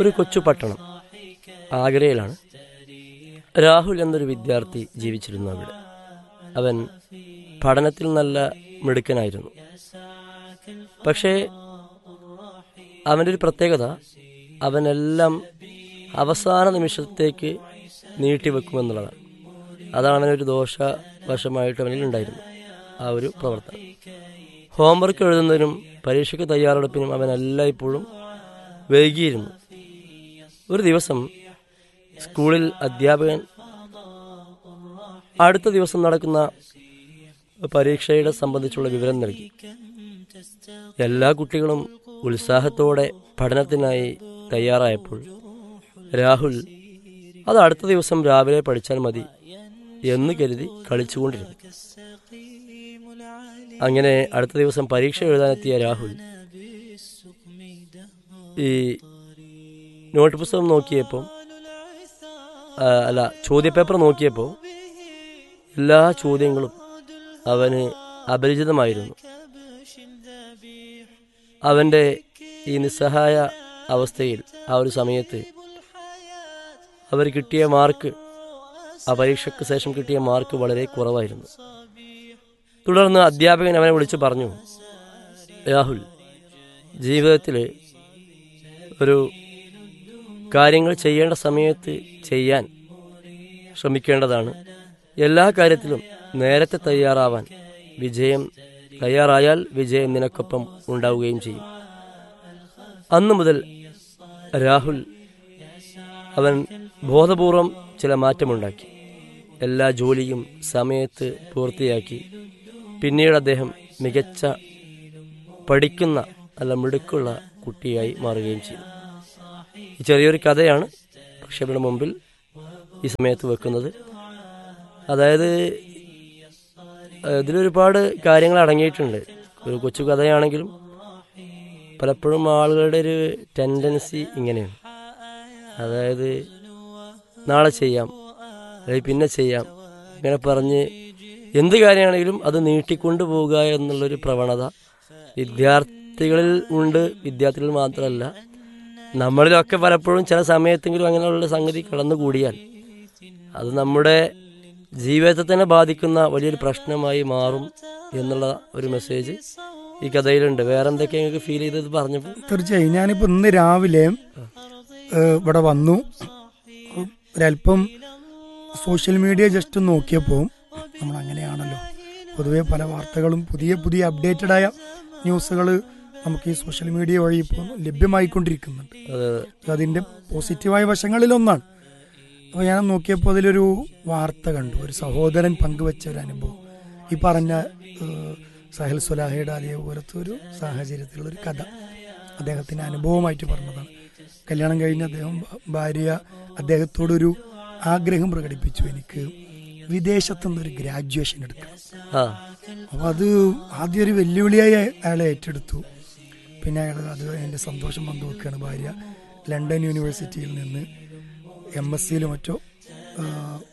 ഒരു കൊച്ചു പട്ടണം ആഗ്രയിലാണ് രാഹുൽ എന്നൊരു വിദ്യാർത്ഥി ജീവിച്ചിരുന്നു അവിടെ അവൻ പഠനത്തിൽ നല്ല മിടുക്കനായിരുന്നു പക്ഷേ അവൻ്റെ ഒരു പ്രത്യേകത അവനെല്ലാം അവസാന നിമിഷത്തേക്ക് നീട്ടിവെക്കുമെന്നുള്ളതാണ് അതാണ് അവനൊരു ദോഷവശമായിട്ട് അവനിൽ ഉണ്ടായിരുന്നു ആ ഒരു പ്രവർത്തനം ഹോംവർക്ക് എഴുതുന്നതിനും പരീക്ഷയ്ക്ക് തയ്യാറെടുപ്പിനും അവൻ എല്ലായ്പ്പോഴും വൈകിയിരുന്നു ഒരു ദിവസം സ്കൂളിൽ അധ്യാപകൻ അടുത്ത ദിവസം നടക്കുന്ന പരീക്ഷയുടെ സംബന്ധിച്ചുള്ള വിവരം നൽകി എല്ലാ കുട്ടികളും ഉത്സാഹത്തോടെ പഠനത്തിനായി തയ്യാറായപ്പോൾ രാഹുൽ അത് അടുത്ത ദിവസം രാവിലെ പഠിച്ചാൽ മതി എന്ന് കരുതി കളിച്ചുകൊണ്ടിരുന്നു അങ്ങനെ അടുത്ത ദിവസം പരീക്ഷ എഴുതാനെത്തിയ രാഹുൽ ഈ നോട്ട് പുസ്തകം നോക്കിയപ്പോൾ ആ, അല്ല ചോദ്യപേപ്പർ നോക്കിയപ്പോൾ എല്ലാ ചോദ്യങ്ങളും അവന് അപരിചിതമായിരുന്നു അവൻ്റെ ഈ നിസ്സഹായ അവസ്ഥയിൽ ആ ഒരു സമയത്ത് അവർ കിട്ടിയ മാർക്ക് ആ പരീക്ഷയ്ക്ക് ശേഷം കിട്ടിയ മാർക്ക് വളരെ കുറവായിരുന്നു തുടർന്ന് അധ്യാപകൻ അവനെ വിളിച്ചു പറഞ്ഞു രാഹുൽ ജീവിതത്തിൽ ഒരു കാര്യങ്ങൾ ചെയ്യേണ്ട സമയത്ത് ചെയ്യാൻ ശ്രമിക്കേണ്ടതാണ് എല്ലാ കാര്യത്തിലും നേരത്തെ തയ്യാറാവാൻ വിജയം തയ്യാറായാൽ വിജയം നിനക്കൊപ്പം ഉണ്ടാവുകയും ചെയ്യും അന്നു മുതൽ രാഹുൽ അവൻ ബോധപൂർവം ചില മാറ്റമുണ്ടാക്കി എല്ലാ ജോലിയും സമയത്ത് പൂർത്തിയാക്കി പിന്നീട് അദ്ദേഹം മികച്ച പഠിക്കുന്ന നല്ല മിടുക്കുള്ള കുട്ടിയായി മാറുകയും ചെയ്തു ഈ ചെറിയൊരു കഥയാണ് പ്രക്ഷേപണ മുമ്പിൽ ഈ സമയത്ത് വെക്കുന്നത് അതായത് ഏഹ്, ഇതിലൊരുപാട് കാര്യങ്ങൾ അടങ്ങിയിട്ടുണ്ട് ഒരു കൊച്ചു കഥയാണെങ്കിലും പലപ്പോഴും ആളുകളുടെ ഒരു ടെൻഡൻസി ഇങ്ങനെയാണ് അതായത് നാളെ ചെയ്യാം അല്ലെങ്കിൽ പിന്നെ ചെയ്യാം ഇങ്ങനെ പറഞ്ഞ് എന്ത് കാര്യമാണെങ്കിലും അത് നീട്ടിക്കൊണ്ടു പോവുക എന്നുള്ളൊരു പ്രവണത വിദ്യാർത്ഥികളിൽ ഉണ്ട് വിദ്യാർത്ഥികളിൽ മാത്രമല്ല നമ്മളിലൊക്കെ പലപ്പോഴും ചില സമയത്തെങ്കിലും അങ്ങനെയുള്ള സംഗതി കടന്നുകൂടിയാൽ അത് നമ്മുടെ ജീവിതത്തെ തന്നെ ബാധിക്കുന്ന വലിയൊരു പ്രശ്നമായി മാറും എന്നുള്ള ഒരു മെസ്സേജ് ഈ കഥയിലുണ്ട് വേറെ എന്തൊക്കെ നിങ്ങൾക്ക് ഫീൽ ചെയ്തത് പറഞ്ഞപ്പോൾ തീർച്ചയായും ഞാനിപ്പോൾ ഇന്ന് രാവിലെ ഏഹ്, ഇവിടെ വന്നു ഒരല്പം സോഷ്യൽ മീഡിയ ജസ്റ്റ് നോക്കിയപ്പോൾ നമ്മൾ അങ്ങനെയാണല്ലോ പൊതുവെ പല വാർത്തകളും പുതിയ പുതിയ അപ്ഡേറ്റഡ് ആയ ന്യൂസുകൾ നമുക്ക് ഈ സോഷ്യൽ മീഡിയ വഴി ഇപ്പോൾ ലഭ്യമായിക്കൊണ്ടിരിക്കുന്നുണ്ട് അത് അതിൻ്റെ പോസിറ്റീവായ വശങ്ങളിലൊന്നാണ് അപ്പോൾ ഞാൻ നോക്കിയപ്പോൾ അതിലൊരു വാർത്ത കണ്ടു ഒരു സഹോദരൻ പങ്കുവെച്ച ഒരു അനുഭവം ഈ പറഞ്ഞ ഏഹ്, സഹൽ സുലാഹയുടെ അതേപോലത്തെ ഒരു സാഹചര്യത്തിലുള്ള ഒരു കഥ അദ്ദേഹത്തിൻ്റെ അനുഭവമായിട്ട് പറഞ്ഞതാണ് കല്യാണം കഴിഞ്ഞ് അദ്ദേഹം ഭ- ഭാര്യ അദ്ദേഹത്തോടൊരു ആഗ്രഹം പ്രകടിപ്പിച്ചു എനിക്ക് വിദേശത്തു നിന്നൊരു ഗ്രാജുവേഷൻ എടുക്കണം ആ അപ്പോൾ അത് ആദ്യം ഒരു വെല്ലുവിളിയായി അയാൾ ഏറ്റെടുത്തു പിന്നെ അയാൾ അത് അതിൻ്റെ സന്തോഷം പങ്കുവെക്കുകയാണ് ഭാര്യ ലണ്ടൻ യൂണിവേഴ്സിറ്റിയിൽ നിന്ന് എം എസ് സിയിലും മറ്റോ ആ,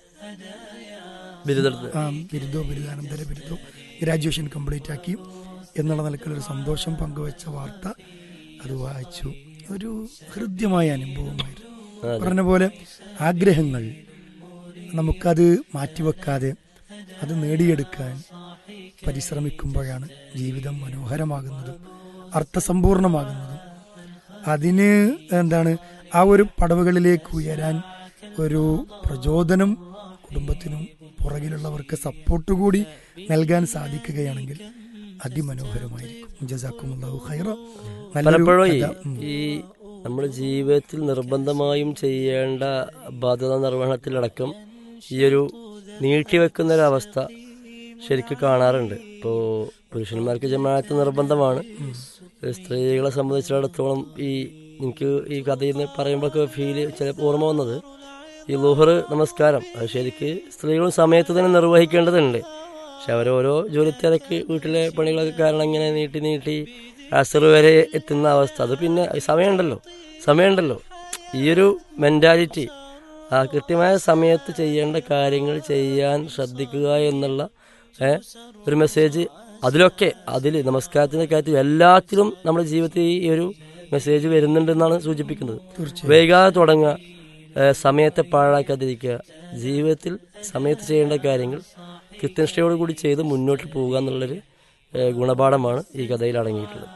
ബിരുദെടുത്ത് ആ, ബിരുദോ ബിരുദാനന്തര ബിരുദോ ഗ്രാജുവേഷൻ കംപ്ലീറ്റ് ആക്കി എന്നുള്ള നിലക്കുള്ളൊരു സന്തോഷം പങ്കുവെച്ച വാർത്ത അത് വായിച്ചു ഒരു ഹൃദ്യമായ അനുഭവമായിരുന്നു അതെ. പറഞ്ഞ പോലെ ആഗ്രഹങ്ങൾ നമുക്കത് മാറ്റിവെക്കാതെ അത് നേടിയെടുക്കാൻ പരിശ്രമിക്കുമ്പോഴാണ് ജീവിതം മനോഹരമാകുന്നതും അർത്ഥസമ്പൂർണമാകുന്നതും അതിന് എന്താണ് ആ ഒരു പടവുകളിലേക്ക് ഉയരാൻ ഒരു പ്രചോദനം കുടുംബത്തിനും പുറകിലുള്ളവർക്ക് സപ്പോർട്ട് കൂടി നൽകാൻ സാധിക്കുകയാണെങ്കിൽ അതിമനോഹരമായിരിക്കും ജസാക്കുമുല്ലാഹു ഖൈറ നല്ലൊരു പലപ്പോഴും ഈ- കഥ. ഉം. ഈ നമ്മുടെ ജീവിതത്തിൽ നിർബന്ധമായും ചെയ്യേണ്ട ബാധ്യത നിർവഹണത്തിലടക്കം ഈ ഒരു നീട്ടിവെക്കുന്ന ഒരു അവസ്ഥ ശരിക്കും കാണാറുണ്ട് ഇപ്പോൾ പുരുഷന്മാർക്ക് ജമാഅത്ത് നിർബന്ധമാണ് സ്ത്രീകളെ സംബന്ധിച്ചിടത്തോളം ഈ എനിക്ക് ഈ കഥയിൽ നിന്ന് പറയുമ്പോഴൊക്കെ ഫീല് ചില ഓർമ്മ വന്നത് ഈ ലുഹർ നമസ്കാരം അത് ശരിക്ക് സ്ത്രീകളും സമയത്ത് തന്നെ നിർവഹിക്കേണ്ടതുണ്ട് പക്ഷെ അവരോരോ ജോലി തിരക്ക് വീട്ടിലെ പണികളൊക്കെ കാരണം ഇങ്ങനെ നീട്ടി നീട്ടി അസർ വരെ എത്തുന്ന അവസ്ഥ അത് പിന്നെ സമയമുണ്ടല്ലോ സമയമുണ്ടല്ലോ ഈ ഒരു മെൻറ്റാലിറ്റി ആ കൃത്യമായ സമയത്ത് ചെയ്യേണ്ട കാര്യങ്ങൾ ചെയ്യാൻ ശ്രദ്ധിക്കുക എന്നുള്ള ഏ, ഒരു മെസ്സേജ് അതിലൊക്കെ അതിൽ നമസ്കാരത്തിൻ്റെ കാര്യത്തിൽ എല്ലാത്തിലും നമ്മുടെ ജീവിതത്തിൽ ഈ ഒരു മെസ്സേജ് വരുന്നുണ്ടെന്നാണ് സൂചിപ്പിക്കുന്നത് തീർച്ചയായും വൈകാതെ തുടങ്ങുക ഏഹ് സമയത്തെ പാഴാക്കാതിരിക്കുക ജീവിതത്തിൽ സമയത്ത് ചെയ്യേണ്ട കാര്യങ്ങൾ കൃത്യനിഷ്ഠയോടുകൂടി ചെയ്ത് മുന്നോട്ട് പോവുക എന്നുള്ളൊരു ഏഹ് ഗുണപാഠമാണ് ഈ കഥയിൽ അടങ്ങിയിട്ടുള്ളത്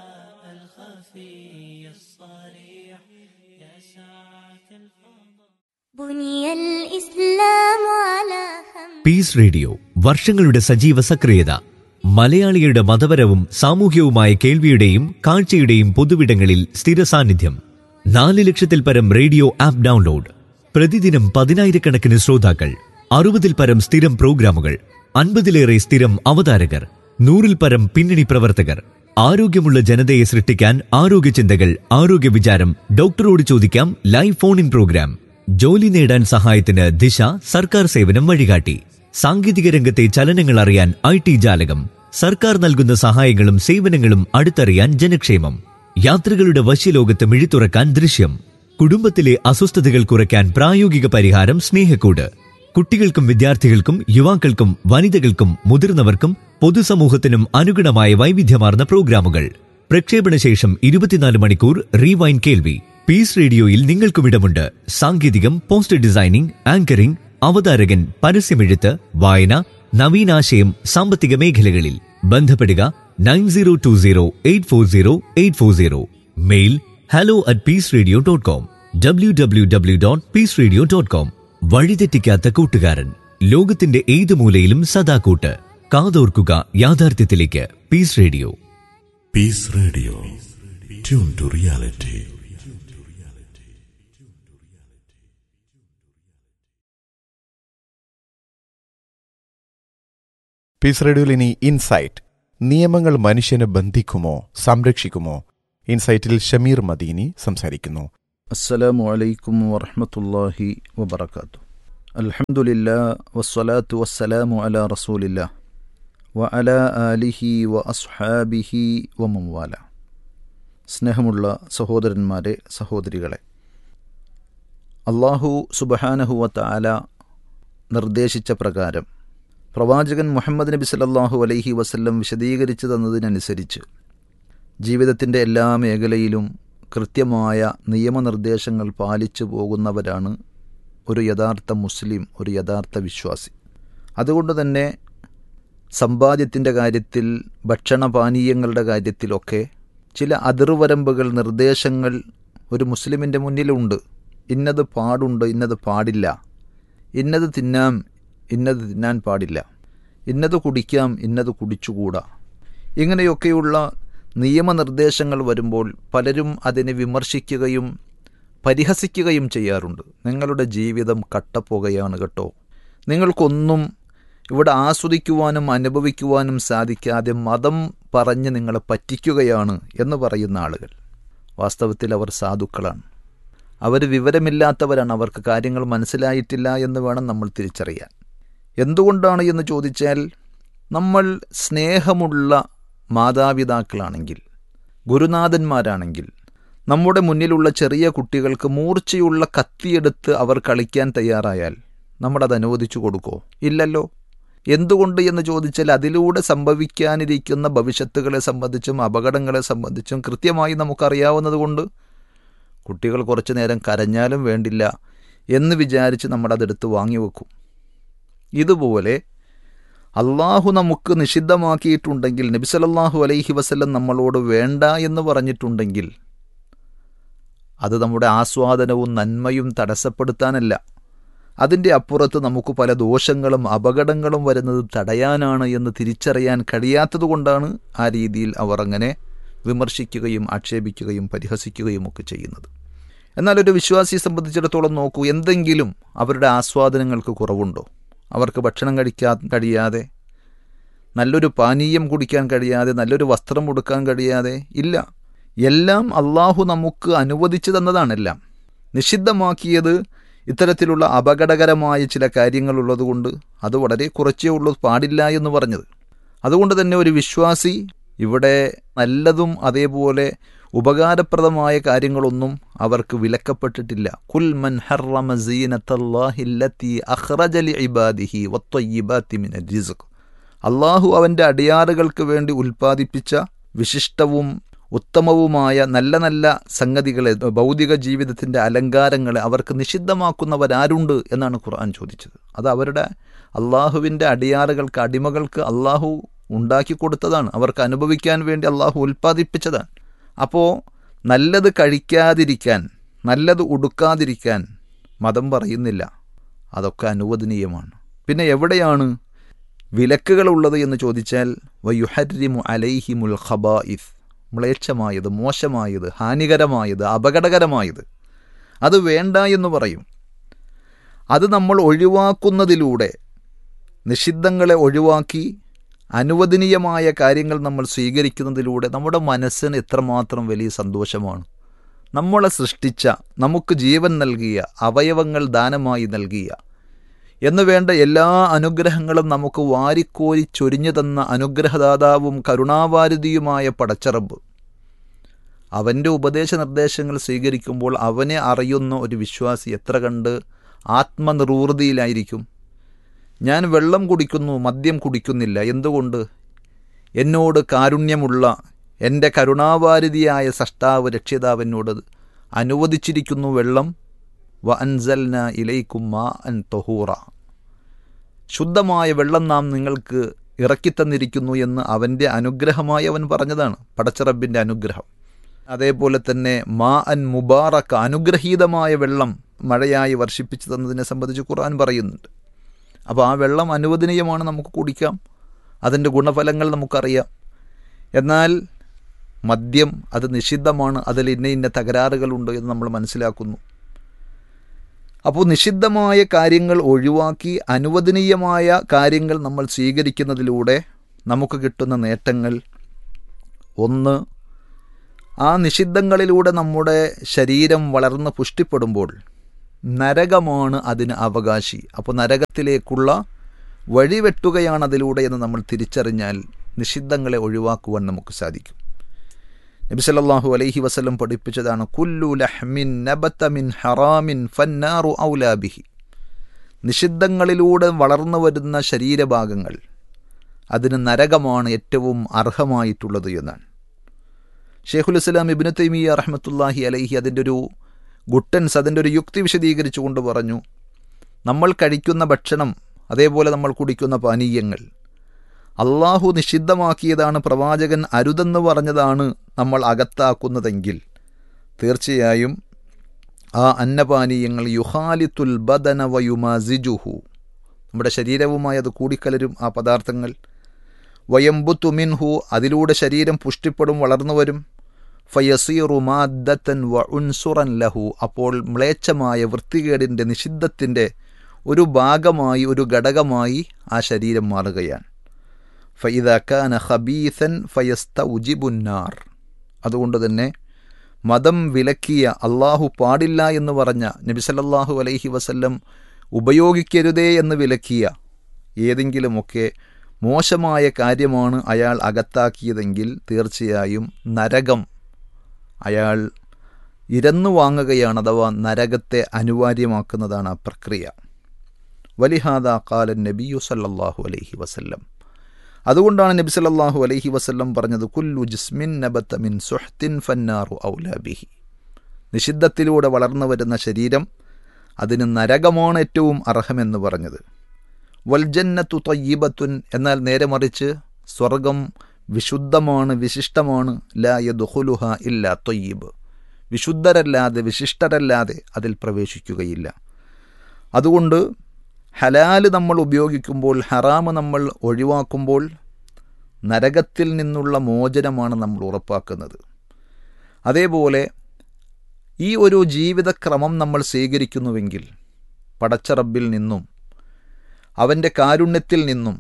بني الإسلام على خمس പീസ് റേഡിയോ വർഷങ്ങളുടെ സജീവ സക്രിയത മലയാളികളുടെ മതപരവും സാമൂഹ്യവുമായ കേൾവിയുടെയും കാഴ്ചയുടെയും പൊതുവിടങ്ങളിൽ സ്ഥിര സാന്നിധ്യം നാല് ലക്ഷത്തിൽ പരം റേഡിയോ ആപ്പ് ഡൗൺലോഡ് പ്രതിദിനം പതിനായിരക്കണക്കിന് ശ്രോതാക്കൾ അറുപതിൽ പരം സ്ഥിരം പ്രോഗ്രാമുകൾ അൻപതിലേറെ സ്ഥിരം അവതാരകർ നൂറിൽ പരം പിന്നണി പ്രവർത്തകർ ആരോഗ്യമുള്ള ജനതയെ സൃഷ്ടിക്കാൻ ആരോഗ്യ ചിന്തകൾ ആരോഗ്യ വിചാരം ഡോക്ടറോട് ചോദിക്കാം ലൈവ് ഫോൺ ഇൻ പ്രോഗ്രാം ജോലി നേടാൻ സഹായത്തിന് ദിശ സർക്കാർ സേവനം വഴികാട്ടി സാങ്കേതിക രംഗത്തെ ചലനങ്ങൾ അറിയാൻ ഐ ടി ജാലകം സർക്കാർ നൽകുന്ന സഹായങ്ങളും സേവനങ്ങളും അടുത്തറിയാൻ ജനക്ഷേമം യാത്രികളുടെ വശ്യലോകത്ത് മിഴിത്തുറക്കാൻ ദൃശ്യം കുടുംബത്തിലെ അസ്വസ്ഥതകൾ കുറയ്ക്കാൻ പ്രായോഗിക പരിഹാരം സ്നേഹക്കൂട് കുട്ടികൾക്കും വിദ്യാർത്ഥികൾക്കും യുവാക്കൾക്കും വനിതകൾക്കും മുതിർന്നവർക്കും പൊതുസമൂഹത്തിനും അനുഗുണമായ വൈവിധ്യമാർന്ന പ്രോഗ്രാമുകൾ പ്രക്ഷേപണ ശേഷം ഇരുപത്തിനാല് മണിക്കൂർ റീവൈൻ കേൾവി പീസ് റേഡിയോയിൽ നിങ്ങൾക്കും ഇടമുണ്ട് സാങ്കേതികം പോസ്റ്റർ ഡിസൈനിംഗ് ആങ്കറിംഗ് അവതാരകൻ പരസ്യമെഴുത്ത് വായന നവീനാശയം സാമ്പത്തിക മേഖലകളിൽ ബന്ധപ്പെടുക nine zero two zero eight four zero eight four zero mail hello at Peace Radio dot com W W W dot Peace Radio dot com വഴിതെറ്റിക്കാത്ത കൂട്ടുകാരൻ ലോകത്തിന്റെ ഏത് മൂലയിലും സദാ കൂട്ട് കാതോർക്കുക യാഥാർത്ഥ്യത്തിലേക്ക് Peace Radio Peace Radio. Tune to reality. Peace റേഡിയോയിൽ ഇനി ഇൻസൈറ്റ് നിയമങ്ങൾ മനുഷ്യനെ ബന്ധിക്കുമോ സംരക്ഷിക്കുമോ ഇൻസൈറ്റിൽ ഷമീർ മദീനി സംസാരിക്കുന്നു السلام عليكم ورحمة الله وبركاته الحمد لله والصلاة والسلام على رسول الله وعلى آله وأصحابه ومن والاه സ്നേഹമുള്ള സഹോദരന്മാരെ സഹോദരികളെ അള്ളാഹു സുബഹാനഹുവ താല നിർദ്ദേശിച്ച പ്രകാരം പ്രവാചകൻ മുഹമ്മദ് നബി സല്ലല്ലാഹു അലൈഹി വസല്ലം വിശദീകരിച്ചു തന്നതിനനുസരിച്ച് ജീവിതത്തിൻ്റെ എല്ലാ മേഖലയിലും കൃത്യമായ നിയമനിർദ്ദേശങ്ങൾ പാലിച്ചു പോകുന്നവരാണ് ഒരു യഥാർത്ഥ മുസ്ലിം ഒരു യഥാർത്ഥ വിശ്വാസി അതുകൊണ്ട് തന്നെ സമ്പാദ്യത്തിൻ്റെ കാര്യത്തിൽ ഭക്ഷണപാനീയങ്ങളുടെ കാര്യത്തിലൊക്കെ ചില അതിർവരമ്പുകൾ നിർദ്ദേശങ്ങൾ ഒരു മുസ്ലിമിൻ്റെ മുന്നിലുണ്ട് ഇന്നത് പാടുണ്ട് ഇന്നത് പാടില്ല ഇന്നത് തിന്നാം ഇന്നത് തിന്നാൻ പാടില്ല ഇന്നത് കുടിക്കാം ഇന്നത് കുടിച്ചുകൂടാ ഇങ്ങനെയൊക്കെയുള്ള നിയമനിർദ്ദേശങ്ങൾ വരുമ്പോൾ പലരും അതിനെ വിമർശിക്കുകയും പരിഹസിക്കുകയും ചെയ്യാറുണ്ട് നിങ്ങളുടെ ജീവിതം കട്ടപ്പുകയാണ് കേട്ടോ നിങ്ങൾക്കൊന്നും ഇവിടെ ആസ്വദിക്കുവാനും അനുഭവിക്കുവാനും സാധിക്കാതെ മതം പറഞ്ഞ് നിങ്ങളെ പറ്റിക്കുകയാണ് എന്ന് പറയുന്ന ആളുകൾ വാസ്തവത്തിൽ അവർ സാധുക്കളാണ് അവർ വിവരമില്ലാത്തവരാണ് അവർക്ക് കാര്യങ്ങൾ മനസ്സിലായിട്ടില്ല എന്ന് വേണം നമ്മൾ തിരിച്ചറിയാൻ എന്തുകൊണ്ടാണ് എന്ന് ചോദിച്ചാൽ നമ്മൾ സ്നേഹമുള്ള മാതാപിതാക്കളാണെങ്കിൽ ഗുരുനാഥന്മാരാണെങ്കിൽ നമ്മുടെ മുന്നിലുള്ള ചെറിയ കുട്ടികൾക്ക് മൂർച്ചയുള്ള കത്തിയെടുത്ത് അവർ കളിക്കാൻ തയ്യാറായാൽ നമ്മളത് അനുവദിച്ചു കൊടുക്കോ ഇല്ലല്ലോ എന്തുകൊണ്ട് എന്ന് ചോദിച്ചാൽ അതിലൂടെ സംഭവിക്കാനിരിക്കുന്ന ഭവിഷ്യത്തുകളെ സംബന്ധിച്ചും അപകടങ്ങളെ സംബന്ധിച്ചും കൃത്യമായി നമുക്കറിയാവുന്നതുകൊണ്ട് കുട്ടികൾ കുറച്ചു നേരം കരഞ്ഞാലും വേണ്ടില്ല എന്ന് വിചാരിച്ച് നമ്മളതെടുത്ത് വാങ്ങിവെക്കും ഇതുപോലെ അള്ളാഹു നമുക്ക് നിഷിദ്ധമാക്കിയിട്ടുണ്ടെങ്കിൽ നബി സല്ലല്ലാഹു അലൈഹി വസല്ലം നമ്മളോട് വേണ്ട എന്ന് പറഞ്ഞിട്ടുണ്ടെങ്കിൽ അത് നമ്മുടെ ആസ്വാദനവും നന്മയും തടസ്സപ്പെടുത്താനല്ല അതിൻ്റെ അപ്പുറത്ത് നമുക്ക് പല ദോഷങ്ങളും അപകടങ്ങളും വരുന്നത് തടയാനാണ് എന്ന് തിരിച്ചറിയാൻ കഴിയാത്തതുകൊണ്ടാണ് ആ രീതിയിൽ അവർ അങ്ങനെ വിമർശിക്കുകയും ആക്ഷേപിക്കുകയും പരിഹസിക്കുകയും ഒക്കെ ചെയ്യുന്നത് എന്നാൽ ഒരു വിശ്വാസിയെ സംബന്ധിച്ചിടത്തോളം നോക്കൂ എന്തെങ്കിലും അവരുടെ ആസ്വാദനങ്ങൾക്ക് കുറവുണ്ടോ അവർക്ക് ഭക്ഷണം കഴിക്കാൻ കഴിയാതെ നല്ലൊരു പാനീയം കുടിക്കാൻ കഴിയാതെ നല്ലൊരു വസ്ത്രം ഉടുക്കാൻ കഴിയാതെ ഇല്ല എല്ലാം അള്ളാഹു നമുക്ക് അനുവദിച്ചു തന്നതാണെല്ലാം നിഷിദ്ധമാക്കിയത് ഇത്തരത്തിലുള്ള അപകടകരമായ ചില കാര്യങ്ങളുള്ളതുകൊണ്ട് അത് വളരെ കുറച്ചേ ഉള്ളൂ പാടില്ല എന്ന് പറഞ്ഞത് അതുകൊണ്ട് തന്നെ ഒരു വിശ്വാസി ഇവിടെ നല്ലതും അതേപോലെ ഉപകാരപ്രദമായ കാര്യങ്ങളൊന്നും അവർക്ക് വിലക്കപ്പെട്ടിട്ടില്ല കുൽ മൻ ഹർറമ സീനത്തല്ലാഹില്ലത്തി അഖ്റജ ലിഇബാദിഹി വത്തയ്യിബാത്തി മിനർ റിസ്ഖ് അള്ളാഹു അവൻ്റെ അടിയാറുകൾക്ക് വേണ്ടി ഉൽപ്പാദിപ്പിച്ച വിശിഷ്ടവും ഉത്തമവുമായ നല്ല നല്ല സംഗതികളെ ഭൗതിക ജീവിതത്തിൻ്റെ അലങ്കാരങ്ങളെ അവർക്ക് നിഷിദ്ധമാക്കുന്നവരാരുണ്ട് എന്നാണ് ഖുർആൻ ചോദിച്ചത് അത് അവരുടെ അള്ളാഹുവിൻ്റെ അടിയാറുകൾക്ക് അടിമകൾക്ക് അള്ളാഹു ഉണ്ടാക്കി കൊടുത്തതാണ് അവർക്ക് അനുഭവിക്കാൻ വേണ്ടി അള്ളാഹു ഉൽപ്പാദിപ്പിച്ചതാണ് അപ്പോൾ നല്ലത് കഴിക്കാതിരിക്കാൻ നല്ലത് ഉടുക്കാതിരിക്കാൻ മതം പറയുന്നില്ല അതൊക്കെ അനുവദനീയമാണ് പിന്നെ എവിടെയാണ് വിലക്കുകളുള്ളത് എന്ന് ചോദിച്ചാൽ വയുഹരിമു അലൈഹിമുൽ ഖബായിസ് മ്ലേച്ഛമായത് മോശമായത് ഹാനികരമായത് അപകടകരമായത് അത് വേണ്ട എന്ന് പറയും അത് നമ്മൾ ഒഴിവാക്കുന്നതിലൂടെ നിഷിദ്ധങ്ങളെ ഒഴിവാക്കി അനുവദനീയമായ കാര്യങ്ങൾ നമ്മൾ സ്വീകരിക്കുന്നതിലൂടെ നമ്മുടെ മനസ്സിന് എത്രമാത്രം വലിയ സന്തോഷമാണ് നമ്മളെ സൃഷ്ടിച്ച നമുക്ക് ജീവൻ നൽകിയ അവയവങ്ങൾ ദാനമായി നൽകിയ എന്ന് വേണ്ട എല്ലാ അനുഗ്രഹങ്ങളും നമുക്ക് വാരിക്കോരി ചൊരിഞ്ഞു തന്ന അനുഗ്രഹദാതാവും കരുണാവാരിധിയുമായ പടച്ചറബ് അവൻ്റെ ഉപദേശ നിർദ്ദേശങ്ങൾ സ്വീകരിക്കുമ്പോൾ അവനെ അറിയുന്ന ഒരു വിശ്വാസി എത്ര കണ്ട് ആത്മനിർവൃതിയിലായിരിക്കും ഞാൻ വെള്ളം കുടിക്കുന്നു മദ്യം കുടിക്കുന്നില്ല എന്തുകൊണ്ട് എന്നോട് കാരുണ്യമുള്ള എൻ്റെ കരുണാവാരിധിയായ സഷ്ടാവ് രക്ഷിതാവിനോട് അനുവദിച്ചിരിക്കുന്നു വെള്ളം വ അൻസൽന ഇലൈക്കും മാ അൻ തൊഹൂറ ശുദ്ധമായ വെള്ളം നാം നിങ്ങൾക്ക് ഇറക്കിത്തന്നിരിക്കുന്നു എന്ന് അവൻ്റെ അനുഗ്രഹമായി അവൻ പറഞ്ഞതാണ് പടച്ചറബിൻ്റെ അനുഗ്രഹം അതേപോലെ തന്നെ മാ അൻ മുബാറക്ക അനുഗ്രഹീതമായ വെള്ളം മഴയായി വർഷിപ്പിച്ചു തന്നതിനെ സംബന്ധിച്ച് ഖുർആൻ പറയുന്നുണ്ട് അപ്പോൾ ആ വെള്ളം അനുവദനീയമാണ് നമുക്ക് കുടിക്കാം അതിൻ്റെ ഗുണഫലങ്ങൾ നമുക്കറിയാം എന്നാൽ മദ്യം അത് നിഷിദ്ധമാണ് അതിൽ ഇന്ന ഇന്ന തകരാറുകളുണ്ട് എന്ന് നമ്മൾ മനസ്സിലാക്കുന്നു അപ്പോൾ നിഷിദ്ധമായ കാര്യങ്ങൾ ഒഴിവാക്കി അനുവദനീയമായ കാര്യങ്ങൾ നമ്മൾ സ്വീകരിക്കുന്നതിലൂടെ നമുക്ക് കിട്ടുന്ന നേട്ടങ്ങൾ ഒന്ന് ആ നിഷിദ്ധങ്ങളിലൂടെ നമ്മുടെ ശരീരം വളർന്ന് പുഷ്ടിപ്പെടുമ്പോൾ നരകമാണ് അതിന് അവകാശി അപ്പോൾ നരകത്തിലേക്കുള്ള വഴിവെട്ടുകയാണ് അതിലൂടെ എന്ന് നമ്മൾ തിരിച്ചറിഞ്ഞാൽ നിഷിദ്ധങ്ങളെ ഒഴിവാക്കുവാൻ നമുക്ക് സാധിക്കും നബി സല്ലല്ലാഹു അലൈഹി വസല്ലം പഠിപ്പിച്ചതാണ് കുല്ലു ലഹ്മിൻ നബത്ത മിൻ ഹറാമിൻ ഫന്നാറു ഔലാബിഹി നിഷിദ്ധങ്ങളിലൂടെ വളർന്നു വരുന്ന ശരീരഭാഗങ്ങൾ അതിന് നരകമാണ് ഏറ്റവും അർഹമായിട്ടുള്ളത് എന്നാണ് ഷെയ്ഖുൽ ഇസ്ലാം ഇബിന് തൈമിയ റഹ്മത്തുല്ലാഹി അലൈഹി അതിൻ്റെ ഒരു ഗുട്ടൻസ് അതിൻ്റെ ഒരു യുക്തി വിശദീകരിച്ചുകൊണ്ട് പറഞ്ഞു നമ്മൾ കഴിക്കുന്ന ഭക്ഷണം അതേപോലെ നമ്മൾ കുടിക്കുന്ന പാനീയങ്ങൾ അള്ളാഹു നിഷിദ്ധമാക്കിയതാണ് പ്രവാചകൻ അരുതെന്ന് പറഞ്ഞതാണ് നമ്മൾ അകത്താക്കുന്നതെങ്കിൽ തീർച്ചയായും ആ അന്നപാനീയങ്ങൾ യുഹാലിത്തുൽ ബദന വയുമാസിജുഹു നമ്മുടെ ശരീരവുമായി അത് കൂടിക്കലരും ആ പദാർത്ഥങ്ങൾ വയംബുത്തു മിൻഹു അതിലൂടെ ശരീരം പുഷ്ടിപ്പെടും വളർന്നു വരും ഫയസീറു മാദ്ദത്തൻ വ ഉൻസുറൻ ലഹു അപ്പോൾ മ്ലേച്ഛമായ വൃത്തികേടിൻ്റെ നിഷിദ്ധത്തിൻ്റെ ഒരു ഭാഗമായി ഒരു ഘടകമായി ആ ശരീരം മാറുകയാണ് ഫൈദാന ഖബീസൻ ഫയസ്ത ഉജിബുന്നാർ അതുകൊണ്ട് തന്നെ മതം വിലക്കിയ അള്ളാഹു പാടില്ല എന്ന് പറഞ്ഞ നബിസല്ലാഹു അലൈഹി വസല്ലം ഉപയോഗിക്കരുതേ എന്ന് വിലക്കിയ ഏതെങ്കിലുമൊക്കെ മോശമായ കാര്യമാണ് അയാൾ അകത്താക്കിയതെങ്കിൽ തീർച്ചയായും നരകം അയാൾ ഇരന്നു വാങ്ങുകയാണ് അഥവാ നരകത്തെ അനിവാര്യമാക്കുന്നതാണ് ആ പ്രക്രിയ വലിഹാദ കാലൻ നബിയു സല്ലല്ലാഹു അലൈഹി വസല്ലം അതുകൊണ്ടാണ് നബി സല്ലല്ലാഹു അലൈഹി വസല്ലം പറഞ്ഞത് കുല്ലു ജിസ്മിൻ നബത്ത മിൻ സുഹ്തിൻ ഫന്നാറു ഔലാബിഹി നിഷിദ്ധത്തിലൂടെ വളർന്നു വരുന്ന ശരീരം അതിന് നരകമാണ് ഏറ്റവും അർഹമെന്ന് പറഞ്ഞത് വൽജന്നത്തു തയ്യിബത്തുൻ എന്നാൽ നേരെ മറിച്ച് സ്വർഗം വിശുദ്ധമാണ് വിശിഷ്ടമാണ് ലാ യദുഹുലുഹ ഇല്ല തൊയ്യിബ് വിശുദ്ധരല്ലാതെ വിശിഷ്ടരല്ലാതെ അതിൽ പ്രവേശിക്കുകയില്ല അതുകൊണ്ട് ഹലാല് നമ്മൾ ഉപയോഗിക്കുമ്പോൾ ഹറാമ് നമ്മൾ ഒഴിവാക്കുമ്പോൾ നരകത്തിൽ നിന്നുള്ള മോചനമാണ് നമ്മൾ ഉറപ്പാക്കുന്നത് അതേപോലെ ഈ ഒരു ജീവിതക്രമം നമ്മൾ സ്വീകരിക്കുന്നുവെങ്കിൽ പടച്ചറബിൽ നിന്നും അവൻ്റെ കാരുണ്യത്തിൽ നിന്നും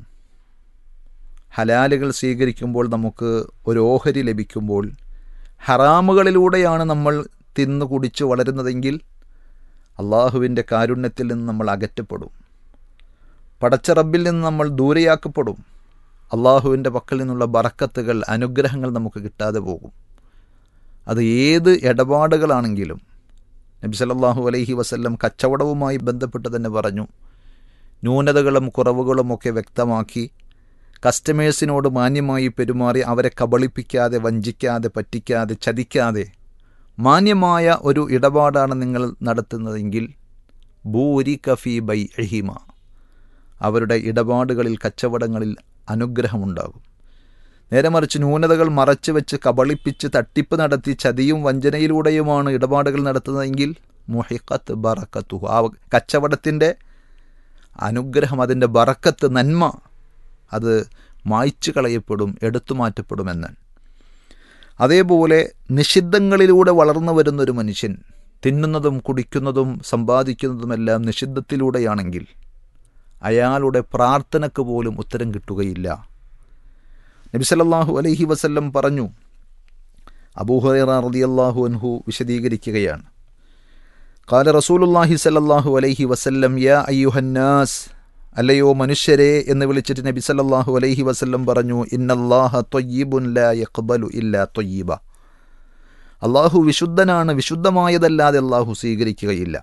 ഹലാലുകൾ സ്വീകരിക്കുമ്പോൾ നമുക്ക് ഒരു ഓഹരി ലഭിക്കുമ്പോൾ ഹറാമുകളിലൂടെയാണ് നമ്മൾ തിന്നു കുടിച്ച് വളരുന്നതെങ്കിൽ അള്ളാഹുവിൻ്റെ കാരുണ്യത്തിൽ നിന്ന് നമ്മൾ അകറ്റപ്പെടും പടച്ചറബിൽ നിന്ന് നമ്മൾ ദൂരെയാക്കപ്പെടും അള്ളാഹുവിൻ്റെ പക്കൽ നിന്നുള്ള ബറക്കത്തുകൾ അനുഗ്രഹങ്ങൾ നമുക്ക് കിട്ടാതെ പോകും അത് ഏത് ഇടപാടുകളാണെങ്കിലും നബി സല്ലല്ലാഹു അലൈഹി വസല്ലം കച്ചവടവുമായി ബന്ധപ്പെട്ട് തന്നെ പറഞ്ഞു ന്യൂനതകളും കുറവുകളും ഒക്കെ വ്യക്തമാക്കി കസ്റ്റമേഴ്സിനോട് മാന്യമായി പെരുമാറി അവരെ കബളിപ്പിക്കാതെ വഞ്ചിക്കാതെ പറ്റിക്കാതെ ചതിക്കാതെ മാന്യമായ ഒരു ഇടപാടാണ് നിങ്ങൾ നടത്തുന്നതെങ്കിൽ ഭൂരി കഫി ബൈ എഹിമ അവരുടെ ഇടപാടുകളിൽ കച്ചവടങ്ങളിൽ അനുഗ്രഹമുണ്ടാകും നേരെ മറിച്ച് ന്യൂനതകൾ മറച്ചു വെച്ച് കബളിപ്പിച്ച് തട്ടിപ്പ് നടത്തി ചതിയും വഞ്ചനയിലൂടെയുമാണ് ഇടപാടുകൾ നടത്തുന്നതെങ്കിൽ മുഹിഖത്ത് ബറക്കത്തു ആ കച്ചവടത്തിൻ്റെ അനുഗ്രഹം അതിൻ്റെ ബറക്കത്ത് നന്മ അത് മായ്ച്ചു കളയപ്പെടും എടുത്തു മാറ്റപ്പെടുമെന്നാണ് അതേപോലെ നിഷിദ്ധങ്ങളിലൂടെ വളർന്നു വരുന്നൊരു മനുഷ്യൻ തിന്നുന്നതും കുടിക്കുന്നതും സമ്പാദിക്കുന്നതുമെല്ലാം നിഷിദ്ധത്തിലൂടെയാണെങ്കിൽ അയാളുടെ പ്രാർത്ഥനയ്ക്ക് പോലും ഉത്തരം കിട്ടുകയില്ല നബി സല്ലല്ലാഹു അലൈഹി വസല്ലം പറഞ്ഞു അബൂഹുറൈറ റളിയല്ലാഹു അൻഹു വിശദീകരിക്കുകയാണ് കാല റസൂലുല്ലാഹി സല്ലല്ലാഹു അലൈഹി വസല്ലം യാ അയ്യുഹന്നാസ് അല്ലയോ മനുഷ്യരെ എന്ന് വിളിച്ചിട്ട് നബി സല്ലല്ലാഹു അലൈഹി വസല്ലം പറഞ്ഞു ഇന്നല്ലാഹ ത്വയ്യിബുൻ ലാ യഖ്ബലു ഇല്ലാ ത്വയ്യിബ അള്ളാഹു വിശുദ്ധനാണ് വിശുദ്ധമായതല്ലാതെ അള്ളാഹു സ്വീകരിക്കുകയില്ല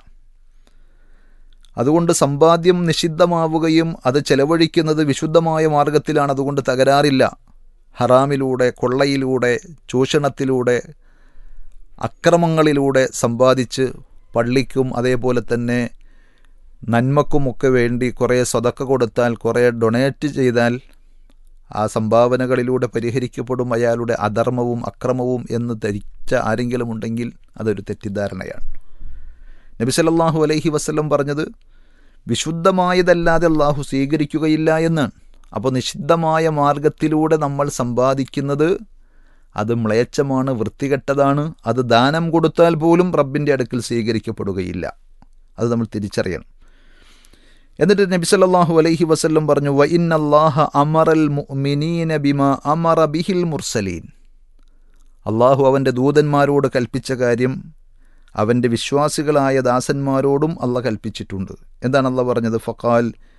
അതുകൊണ്ട് സമ്പാദ്യം നിഷിദ്ധമാവുകയും അത് ചെലവഴിക്കുന്നത് വിശുദ്ധമായ മാർഗത്തിലാണ് അതുകൊണ്ട് തകരാറില്ല ഹറാമിലൂടെ കൊള്ളയിലൂടെ ചൂഷണത്തിലൂടെ അക്രമങ്ങളിലൂടെ സമ്പാദിച്ച് പള്ളിക്കും അതേപോലെ തന്നെ നന്മക്കുമൊക്കെ വേണ്ടി കുറേ സ്വതക്ക കൊടുത്താൽ കുറേ ഡൊണേറ്റ് ചെയ്താൽ ആ സംഭാവനകളിലൂടെ പരിഹരിക്കപ്പെടും അയാളുടെ അധർമ്മവും അക്രമവും എന്ന് ധരിച്ച ആരെങ്കിലും ഉണ്ടെങ്കിൽ അതൊരു തെറ്റിദ്ധാരണയാണ് നബി സല്ലല്ലാഹു അലൈഹി വസല്ലം പറഞ്ഞത് വിശുദ്ധമായതല്ലാതെ അള്ളാഹു സ്വീകരിക്കുകയില്ല എന്നാണ് അപ്പോൾ നിഷിദ്ധമായ മാർഗത്തിലൂടെ നമ്മൾ സമ്പാദിക്കുന്നത് അത് മ്ലേച്ഛമാണ് വൃത്തികെട്ടതാണ് അത് ദാനം കൊടുത്താൽ പോലും റബ്ബിൻ്റെ അടുക്കൽ സ്വീകരിക്കപ്പെടുകയില്ല അത് നമ്മൾ തിരിച്ചറിയണം എന്നിട്ട് നബി സല്ലല്ലാഹു അലൈഹി വസല്ലം പറഞ്ഞു വ ഇന്നല്ലാഹ അമറൽ മുഅ്മിനീന ബിമാ അമറ ബിഹിൽ മുർസലീൻ അള്ളാഹു അവൻ്റെ ദൂതന്മാരോട് കൽപ്പിച്ച കാര്യം അവൻ്റെ വിശ്വാസികളായ ദാസന്മാരോടും അല്ല കൽപ്പിച്ചിട്ടുണ്ട് എന്താണ് അല്ല പറഞ്ഞത് ഫക്കാൽ